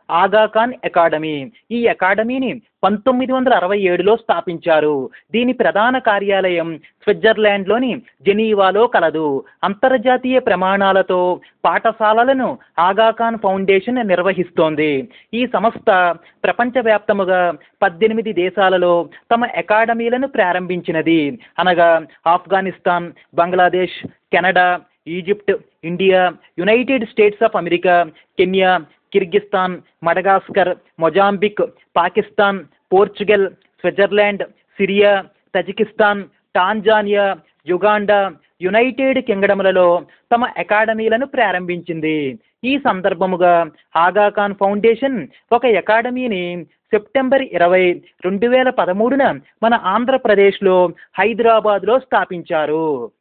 Aga Khan academy ఈ అకాడమీని పంతొమ్మిది వందల అరవై ఏడులో స్థాపించారు దీని ప్రధాన కార్యాలయం స్విట్జర్లాండ్లోని జెనీవాలో కలదు అంతర్జాతీయ ప్రమాణాలతో పాఠశాలలను ఆగాఖాన్ ఫౌండేషన్ నిర్వహిస్తోంది ఈ సంస్థ ప్రపంచవ్యాప్తముగా పద్దెనిమిది దేశాలలో తమ అకాడమీలను ప్రారంభించినది అనగా Afghanistan Bangladesh Canada Egypt India United States of America Kenya Kyrgyzstan Madagascar Mozambique Pakistan Portugal Switzerland Syria Tajikistan Tanzania Uganda United కింగ్డమ్లలో తమ అకాడమీలను ప్రారంభించింది ఈ సందర్భముగా ఆగాఖాన్ ఫౌండేషన్ ఒక అకాడమీని సెప్టెంబర్ ఇరవై రెండు వేల పదమూడున మన ఆంధ్రప్రదేశ్లో హైదరాబాద్లో స్థాపించారు